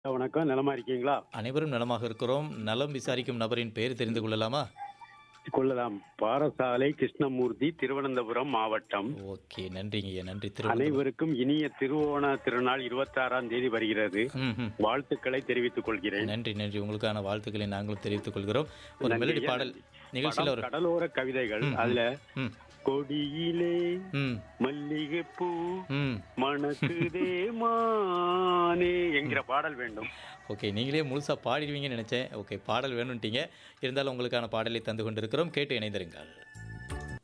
வணக்கம் நலமா இருக்கீங்களா அனைவரும் நலமாக இருக்கிறோம் நலம் விசாரிக்கும் நபரின் பெயர் தெரிந்து கொள்ளலாமா கொள்ளலாம் பாரசாலை கிருஷ்ணமூர்த்தி திருவனந்தபுரம் மாவட்டம் ஓகே நன்றிங்க ஐயா நன்றி திருவள்ளுவர் அனைவருக்கும் இனிய திருவோண திருநாள் இருபத்தாறாம் தேதி வருகிறது ம், ம். வாழ்த்துக்களை தெரிவித்துக் கொள்கிறேன் நன்றி நன்றி உங்களுக்கான வாழ்த்துக்களை நாங்களும் தெரிவித்துக் கொள்கிறோம் ஒரு மெலடி பாடல் நிகழ்ச்சியில் ஒரு படம் கடலோர கவிதைகள் அதுல ம் கொடியிலே ம் மல்லிகைப்பூ ம் மணக்குதே மானே என்கிற பாடல் வேண்டும் ஓகே நீங்களே முழுசாக பாடிடுவீங்கன்னு நினச்சேன் ஓகே பாடல் வேணும்ட்டீங்க இருந்தாலும் உங்களுக்கான பாடலை தந்து கொண்டிருக்கிறோம் கேட்டு இணைந்திருங்கள்